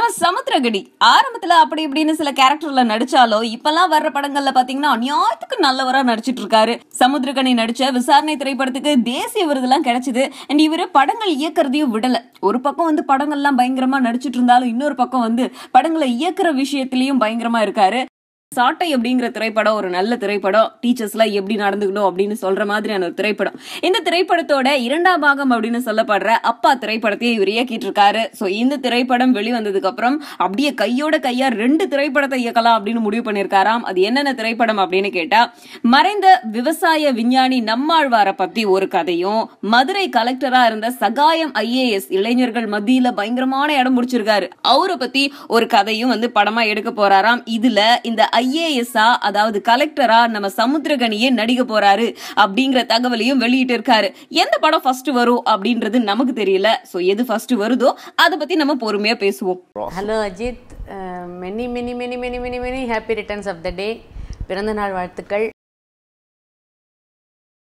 நம்ம சமுத்திரகடி ஆரம்பத்துல அப்படி இப்படின்னு சில கேரக்டர்ல நடிச்சாலும் இப்பெல்லாம் வர்ற படங்கள்ல பாத்தீங்கன்னா அநியாயத்துக்கு நல்லவரா நடிச்சிட்டு இருக்காரு சமுத்திரகனி நடிச்ச விசாரணை திரைப்படத்துக்கு தேசிய விருதுலாம் கிடைச்சது அண்ட் இவரு படங்கள் இயக்குறதையும் விடல ஒரு பக்கம் வந்து படங்கள்லாம் பயங்கரமா நடிச்சிட்டு இருந்தாலும் இன்னொரு பக்கம் வந்து படங்களை இயக்குற விஷயத்திலயும் பயங்கரமா இருக்காரு சாட்டை அப்படிங்கிற திரைப்படம் ஒரு நல்ல திரைப்படம் டீச்சர்ஸ்லாம் எப்படி நடந்துக்கணும் அப்படின்னு சொல்ற மாதிரியான ஒரு திரைப்படம் இந்த திரைப்படத்தோட இரண்டாம் பாகம் அப்படின்னு சொல்லப்படுற அப்பா திரைப்படத்தையும் இவர் இயக்கிட்டு இருக்காரு ஸோ இந்த திரைப்படம் வெளிவந்ததுக்கு அப்புறம் அப்படியே கையோட கையா ரெண்டு திரைப்படத்தை இயக்கலாம் அப்படின்னு முடிவு பண்ணியிருக்காராம் அது என்னென்ன திரைப்படம் அப்படின்னு கேட்டா மறைந்த விவசாய விஞ்ஞானி நம்மாழ்வாரை பத்தி ஒரு கதையும் மதுரை கலெக்டரா இருந்த சகாயம் ஐஏஎஸ் இளைஞர்கள் மத்தியில பயங்கரமான இடம் பிடிச்சிருக்காரு அவரை பத்தி ஒரு கதையும் வந்து படமா எடுக்க போறாராம் இதுல இந்த ஐஏஎஸ்ஆ அதாவது கலெக்டரா நம்ம சமுத்திரகனியே நடிக்க போறாரு அப்படிங்கிற தகவலையும் வெளியிட்டு இருக்காரு எந்த படம் ஃபர்ஸ்ட் வரும் அப்படின்றது நமக்கு தெரியல சோ எது ஃபர்ஸ்ட் வருதோ அதை பத்தி நம்ம பொறுமையா பேசுவோம் hello Ajith many many many many many many happy returns of the day பிறந்தநாள் வாழ்த்துக்கள்